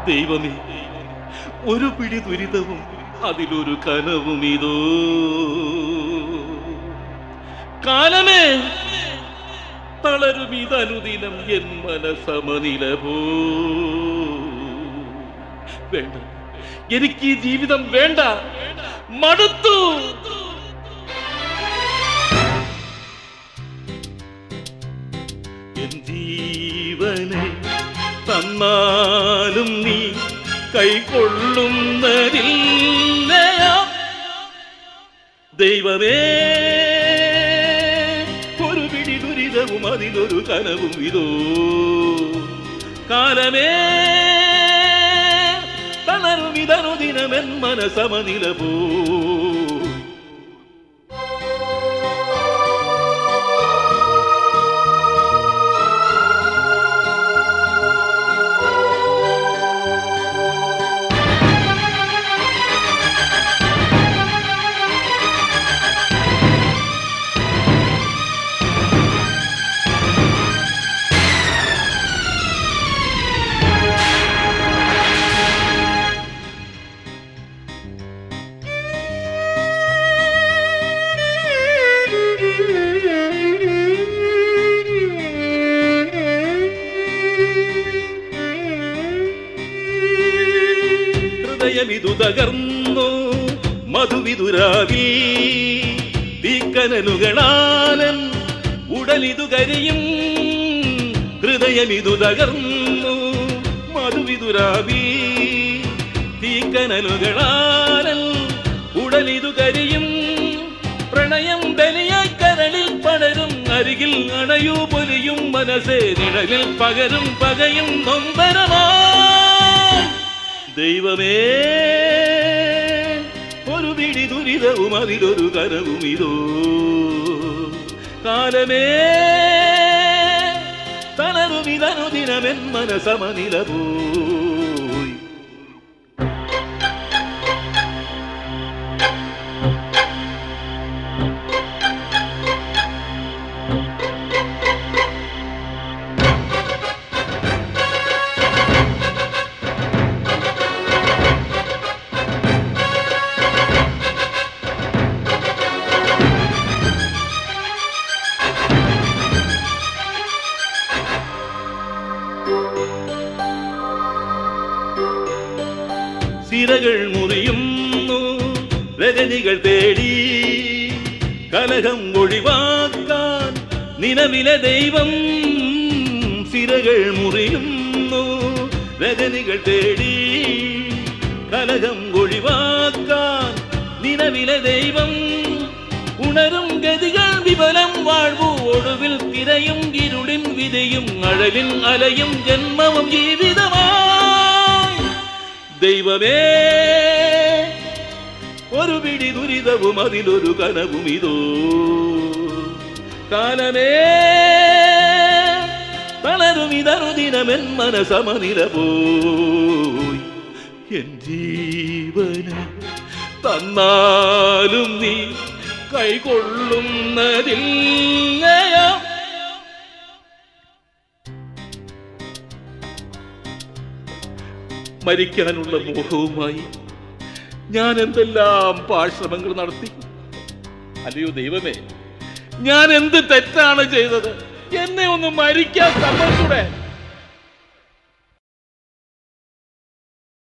ദൈവമേ ഒരു പിടി ദുരിതവും അതിലൊരു കനവും ഇതോ കാലമേ തളരും ഇതനുദിനം എൻ മനസമനില പോ വേണ്ട എനിക്ക് ഈ ജീവിതം വേണ്ട മടുത്തു എൻ ജീവനെ തന്നാലും നീ കൈക്കൊള്ളുന്നതില്ലയാ ദൈവമേ ഒരു പിടി ദുരിതവും അതിലൊരു കനവും ഇതോ കാലമേ തളരും ഇതനുദിനമെൻ മനസമനില പോ ഹൃദയമിതു തകർന്നു മധുവിതുരാവി തീക്കനലുകളാലൻ ഉടലിതു കരിയും ഹൃദയമിതു തകർന്നു മധുവിതുരാവി തീക്കനലുകളാലൻ ഉടലിതു കരിയും പ്രണയം ബലിയായി കരളിൽ പടരും അരികിൽ അണയൂ പൊലിയും മനസ്സേ നിഴലിൽ പകരും പകയും നൊമ്പരമായി ദൈവമേ ഒരു പിടി ദുരിതവും അതിലൊരു കരവും ഇതോ കാലമേ തളരും ഇതനുദിനമെൻ മനസമനില പോയി സിരകൾ മുറിയുന്നു രജനികൾ തേടി കലഹം ഒഴിവാക്കാൻ നിലവിലെ ദൈവം സിരകൾ മുറിയുന്നു രജനികൾ തേടി കലഹം ഒഴിവാക്കാൻ നിലവിലെ ദൈവം ഉണരും ഗതികൾ വിപലം വാഴ്വു ഒടുവിൽ തിരയും ഇരുളിൻ വിതയും അഴലിൻ അലയും ജന്മവും ജീവിതമായി ദൈവമേ ഒരു പിടി ദുരിതവും അതിലൊരു കനവും ഇതോ കാലമേ തളരും ഇതനുദിനമെൻ മനസമനില പോയി എൻ ജീവന് തന്നാലും നീ കൈകൊള്ളുന്നതില്ലയാ മരിക്കാനുള്ള മോഹവുമായി ഞാൻ എന്തെല്ലാം പാഴ്ശ്രമങ്ങൾ നടത്തി അല്ലയോ ദൈവമേ ഞാൻ എന്ത് തെറ്റാണ് ചെയ്തത് എന്നെ ഒന്ന് മരിക്കാൻ സമ്മതിച്ചൂടെ